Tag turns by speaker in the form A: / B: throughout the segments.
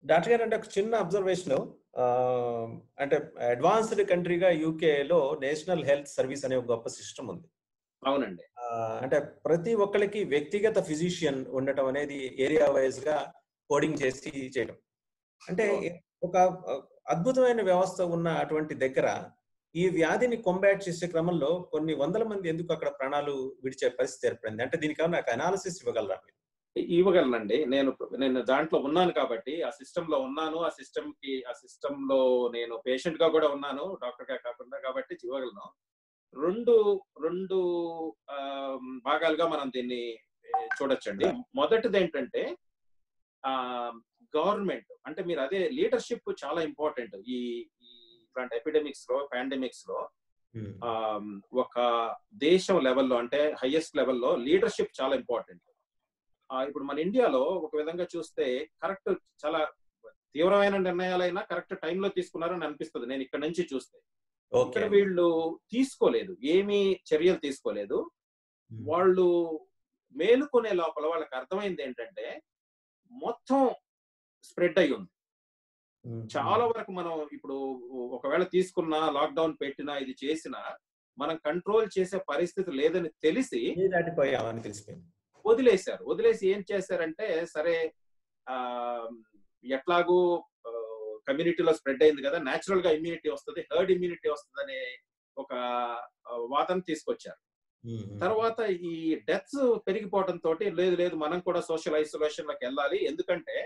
A: Doctor గారు అంటే ఒక చిన్న అబ్జర్వేషన్ అంటే అడ్వాన్స్డ్ కంట్రీగా యూకేలో నేషనల్ హెల్త్ సర్వీస్ అనే ఒక గొప్ప సిస్టమ్ ఉంది
B: అవునండి
A: ఆ, అంటే ప్రతి ఒక్కరికి వ్యక్తిగత ఫిజిషియన్ ఉండటం అనేది ఏరియా వైజ్ గా కోడింగ్ చేసి చేయడం అంటే ఒక ఆ, అద్భుతమైన వ్యవస్థ ఉన్న అటువంటి దగ్గర ఈ వ్యాధిని కొంబాట్ చేసే క్రమంలో కొన్ని వందల మంది ఎందుకు అక్కడ ప్రాణాలు విడిచే పరిస్థితి ఏర్పడింది అంటే దీనికి ఏమైనా నాకు అనాలిసిస్ ఇవ్వగలరా మీరు?
B: ఇవ్వగలనండి నేను నేను దాంట్లో ఉన్నాను కాబట్టి ఆ సిస్టమ్ లో ఉన్నాను ఆ సిస్టమ్ కి ఆ సిస్టమ్ లో నేను పేషెంట్ గా కూడా ఉన్నాను డాక్టర్ గా కాకుండా కాబట్టి ఇవ్వగలను రెండు రెండు ఆ, భాగాలుగా మనం దీన్ని ఏ, చూడొచ్చండి మొదటిది ఏంటంటే ఆ గవర్నమెంట్ అంటే మీరు అదే లీడర్షిప్ చాలా ఇంపార్టెంట్ ఈ ఈ ఇట్లాంటి ఎపిడమిక్స్ లో పాండమిక్స్ లో ఆ, ఒక దేశం లెవెల్లో అంటే హైయెస్ట్ లెవెల్లో లీడర్షిప్ చాలా ఇంపార్టెంట్ ఇప్పుడు మన ఇండియాలో ఒక విధంగా చూస్తే కరెక్ట్ చాలా తీవ్రమైన నిర్ణయాలైనా కరెక్ట్ టైంలో తీసుకున్నారని అనిపిస్తుంది నేను ఇక్కడ నుంచి చూస్తే
A: ఓకే
B: ఇక్కడ వీళ్ళు తీసుకోలేదు ఏమీ చర్యలు తీసుకోలేదు వాళ్ళు మేలుకునే లోపల వాళ్ళకి అర్థమైంది ఏంటంటే మొత్తం స్ప్రెడ్ అయి ఉంది చాలా వరకు మనం ఇప్పుడు ఒకవేళ తీసుకున్నా లాక్డౌన్ పెట్టినా ఇది చేసినా మనం కంట్రోల్ చేసే పరిస్థితి లేదని తెలిసి
A: ఏ దాటిపోయామని తెలిసిపోయింది
B: వదిలేశారు వదిలేసి ఏం చేశారంటే సరే ఆ ఎట్లాగూ కమ్యూనిటీలో స్ప్రెడ్ అయింది కదా నేచురల్ గా ఇమ్యూనిటీ వస్తుంది హర్డ్ ఇమ్యూనిటీ వస్తుంది అనే ఒక ఆ, వాదన తీసుకొచ్చారు తర్వాత ఈ డెత్స్ పెరిగిపోవడం తోటి లేదు లేదు మనం కూడా సోషల్ ఐసోలేషన్ లోకి వెళ్ళాలి ఎందుకంటే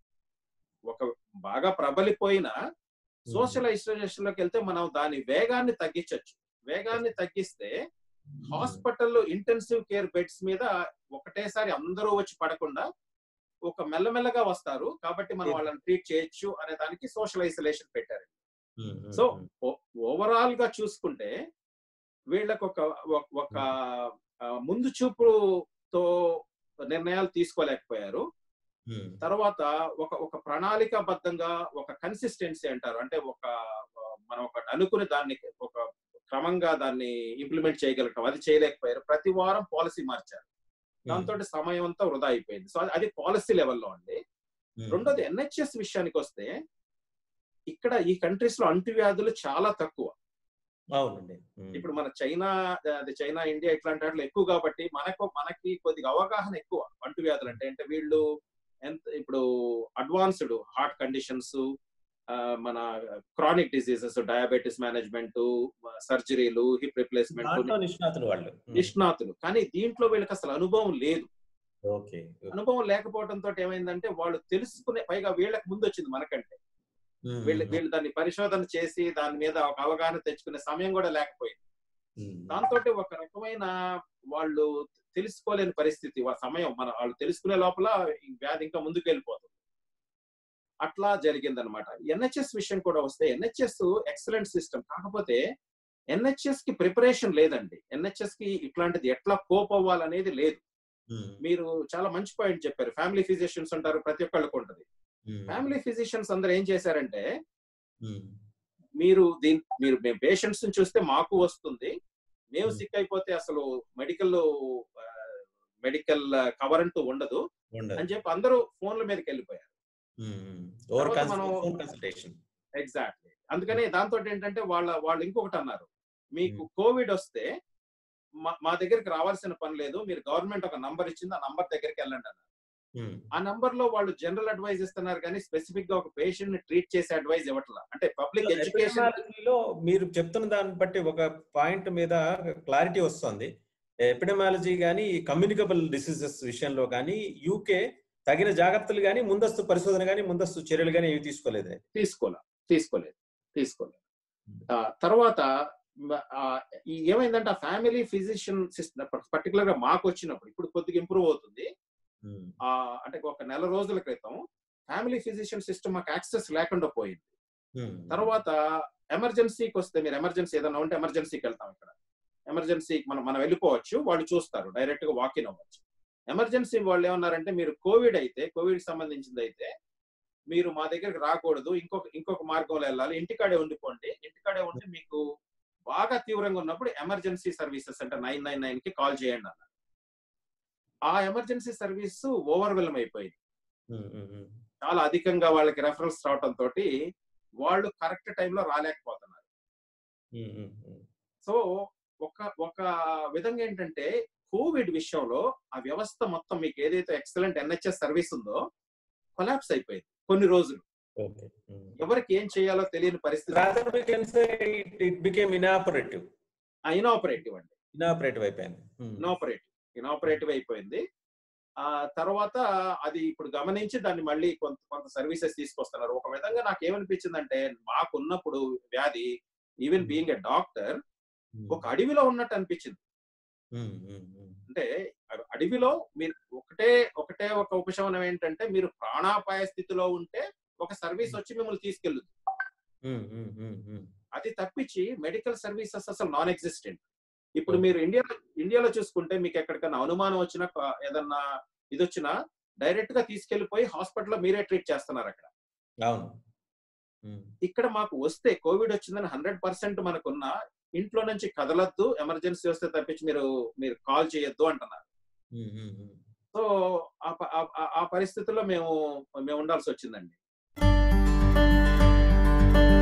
B: ఒక బాగా ప్రబలిపోయిన సోషల్ ఐసోలేషన్ లోకి వెళ్తే మనం దాని వేగాన్ని తగ్గించవచ్చు వేగాన్ని తగ్గిస్తే హాస్పిటల్లో ఇంటెన్సివ్ కేర్ బెడ్స్ మీద ఒకటేసారి అందరూ వచ్చి పడకుండా ఒక మెల్లమెల్లగా వస్తారు కాబట్టి మనం వాళ్ళని ట్రీట్ చేయొచ్చు అనే దానికి సోషల్ ఐసోలేషన్ పెట్టారు సో ఓవరాల్ గా చూసుకుంటే వీళ్ళకి ఒక ఒక- ఒక ఆ, ముందు చూపుతో నిర్ణయాలు తీసుకోలేకపోయారు తర్వాత ఒక ఒక ప్రణాళికాబద్ధంగా ఒక కన్సిస్టెన్సీ అంటారు అంటే ఒక ఆ, మనం ఒకటి అనుకుని దాన్ని ఒక క్రమంగా దాన్ని ఇంప్లిమెంట్ చేయగలగటం అది చేయలేకపోయారు ప్రతి వారం పాలసీ మార్చారు దాంతో సమయం అంతా వృధా అయిపోయింది సో అది పాలసీ లెవెల్లో అండి రెండోది ఎన్హెచ్ఎస్ విషయానికి వస్తే ఇక్కడ ఈ కంట్రీస్ లో అంటువ్యాధులు చాలా తక్కువ
A: అవునండి
B: ఇప్పుడు మన చైనా అది చైనా ఇండియా ఇట్లాంటి వాటిలో ఎక్కువ కాబట్టి మనకు మనకి కొద్దిగా అవగాహన ఎక్కువ అంటువ్యాధులు అంటే అంటే వీళ్ళు ఎంత ఇప్పుడు అడ్వాన్స్డ్ హార్ట్ కండిషన్స్ మన క్రానిక్ డిసీజెస్ డయాబెటీస్ మేనేజ్మెంట్ సర్జరీలు హిప్ రిప్లేస్మెంట్
A: దాంట్లో నిష్ణాతులు వాళ్ళు
B: నిష్ణాతులు కానీ దీంట్లో వీళ్ళకి అసలు అనుభవం లేదు
A: ఓకే
B: అనుభవం లేకపోవడంతో ఏమైందంటే వాళ్ళు తెలుసుకునే పైగా వీళ్ళకి ముందు వచ్చింది మనకంటే వీళ్ళు వీళ్ళు దాన్ని పరిశోధన చేసి దాని మీద ఒక అవగాహన తెచ్చుకునే సమయం కూడా లేకపోయింది దాంతో ఒక రకమైన వాళ్ళు తెలుసుకోలేని పరిస్థితి ఆ సమయం మన వాళ్ళు తెలుసుకునే లోపల ఈ వ్యాధి ఇంకా ముందుకు వెళ్ళిపోతుంది అట్లా జరిగిందనమాట ఎన్హెచ్ఎస్ విషయం కూడా వస్తే ఎన్హెచ్ఎస్ ఎక్సలెంట్ సిస్టమ్ కాకపోతే ఎన్హెచ్ఎస్ కి ప్రిపరేషన్ లేదండి ఎన్హెచ్ఎస్ కి ఇట్లాంటిది ఎట్లా కోప్ అవ్వాలనేది లేదు మీరు చాలా మంచి పాయింట్ చెప్పారు ఫ్యామిలీ ఫిజిషియన్స్ అంటారు ప్రతి ఒక్కళ్ళకు ఉంటుంది ఫ్యామిలీ ఫిజిషియన్స్ అందరూ ఏం చేశారంటే మీరు దీని మీరు మేము పేషెంట్స్ చూస్తే మాకు వస్తుంది మేము
A: Hmm.
B: సిక్ అయిపోతే అసలు మెడికల్ మెడికల్ కవర్ అంటూ ఉండదు అని చెప్పి అందరూ ఫోన్ల మీదకి వెళ్ళిపోయారు
A: ఓవర్
B: తర్వాత మనం-
A: ఫోన్ కన్సల్టేషన్
B: ఎగ్జాక్ట్లీ అందుకని దాంతో ఏంటంటే వాళ్ళ వాళ్ళు ఇంకొకటి అన్నారు మీకు కోవిడ్ వస్తే మా- మా దగ్గరికి రావాల్సిన పని లేదు మీరు గవర్నమెంట్ ఒక నంబర్ ఇచ్చింది ఆ నంబర్ దగ్గరికి వెళ్ళండి అన్నారు ఆ నంబర్ లో వాళ్ళు జనరల్ అడ్వైజ్ ఇస్తున్నారు కానీ స్పెసిఫిక్ గా ఒక పేషెంట్ ని ట్రీట్ చేసే అడ్వైజ్ ఇవ్వట్లా అంటే పబ్లిక్ ఎడ్యుకేషన్
A: ఎపిడమాలజీలో మీరు చెప్తున్న దాన్ని బట్టి ఒక పాయింట్ మీద క్లారిటీ వస్తుంది ఎపిడమాలజీ కానీ కమ్యూనికబుల్ డిసీజెస్ విషయంలో కానీ యూకే తగిన జాగ్రత్తలు కానీ ముందస్తు పరిశోధన కానీ ముందస్తు చర్యలు కానీ ఏవి తీసుకోలేదు
B: తీసుకోలే తీసుకోలేదు తీసుకోలేదు ఆ, తర్వాత మ- ఆ, ఈ ఏమైందంటే ఆ ఫ్యామిలీ ఫిజిషియన్ సిస్టమ్ పర్టికులర్ గా మాకు వచ్చినప్పుడు ఇప్పుడు కొద్దిగా ఇంప్రూవ్ అవుతుంది ఆ అంటే ఒక నెల రోజుల క్రితం ఫ్యామిలీ ఫిజిషియన్ సిస్టమ్ మాకు యాక్సెస్ లేకుండా పోయింది తర్వాత ఎమర్జెన్సీకి వస్తే మీరు ఎమర్జెన్సీ ఏదైనా ఉంటే ఎమర్జెన్సీకి వెళ్తాం ఇక్కడ ఎమర్జెన్సీకి మనం మనం వెళ్ళిపోవచ్చు వాళ్ళు చూస్తారు డైరెక్ట్ గా వాకిన్ అవ్వచ్చు ఎమర్జెన్సీ వాళ్ళు ఏమన్నారంటే మీరు కోవిడ్ అయితే కోవిడ్ సంబంధించింది అయితే మీరు మా దగ్గరికి రాకూడదు ఇంకొక ఇంకొక మార్గంలో వెళ్ళాలి ఇంటికాడే ఉండిపోండి ఇంటికాడే ఉండి మీకు బాగా తీవ్రంగా ఉన్నప్పుడు ఎమర్జెన్సీ సర్వీసెస్ అంటే నైన్ నైన్ నైన్ కి కాల్ చేయండి అన్నారు ఆ ఎమర్జెన్సీ సర్వీస్ ఓవర్వెల్మ్ అయిపోయింది చాలా అధికంగా వాళ్ళకి రెఫరల్స్ రావటం తోటి వాళ్ళు కరెక్ట్ టైంలో రాలేకపోతున్నారు
A: ఉమ్, ఉమ్, ఉమ్.
B: సో ఒక ఒక విధంగా ఏంటంటే కోవిడ్ విషయంలో ఆ వ్యవస్థ మొత్తం మీకు ఏదైతే ఎక్సలెంట్ ఎన్హెచ్ఎస్ సర్వీస్ ఉందో కొలాప్స్ అయిపోయింది కొన్ని రోజులు
A: ఓకే ఉమ్.
B: ఎవరికి ఏం చేయాలో తెలియని పరిస్థితి
A: Rather we can say it, it became inoperative.
B: Inoperative అండి
A: Inoperative అయిపోయింది. ఉమ్.
B: ఇనాపరేటివ్ ఇనాపరేటివ్ అయిపోయింది ఆ తర్వాత అది ఇప్పుడు గమనించి దాన్ని మళ్ళీ కొంత కొంత సర్వీసెస్ తీసుకొస్తున్నారు ఒక విధంగా నాకు ఏమనిపించిందంటే మాకున్నప్పుడు వ్యాధి even being a doctor
A: um.
B: ఒక అడవిలో ఉన్నట్టు అనిపించింది
A: ఉమ్, ఉమ్, ఉమ్.
B: అంటే అ- అడవిలో మీరు ఒకటే ఒకటే ఒక ఉపశమనం ఏంటంటే మీరు ప్రాణాపాయ స్థితిలో ఉంటే ఒక సర్వీస్ వచ్చి మిమ్మల్ని తీసుకెళ్ళదు
A: ఉమ్, ఉమ్, ఉమ్, ఉమ్.
B: అది తప్పించి మెడికల్ సర్వీసెస్ అసలు నాన్ ఎగ్జిస్టెంట్ ఇప్పుడు మీరు ఇండియాలో ఇండియాలో చూసుకుంటే మీకు ఎక్కడికైనా అనుమానం వచ్చినా క- ఏదన్నా ఇది వచ్చినా డైరెక్ట్ గా తీసుకెళ్లిపోయి హాస్పిటల్లో మీరే ట్రీట్ చేస్తున్నారు అక్కడ
A: అవును ఉమ్.
B: ఇక్కడ మాకు వస్తే కోవిడ్ వచ్చిందని హండ్రెడ్ పర్సెంట్ మనకున్న ఇంట్లో నుంచి కదలద్దు ఎమర్జెన్సీ వస్తే తప్పించి మీరు మీరు కాల్ చేయొద్దు అంటున్నారు
A: ఉమ్, ఉమ్, ఉమ్.
B: సో ఆ ప- ఆ- ఆ- ఆ పరిస్థితుల్లో మేము మేము ఉండాల్సి వచ్చిందండి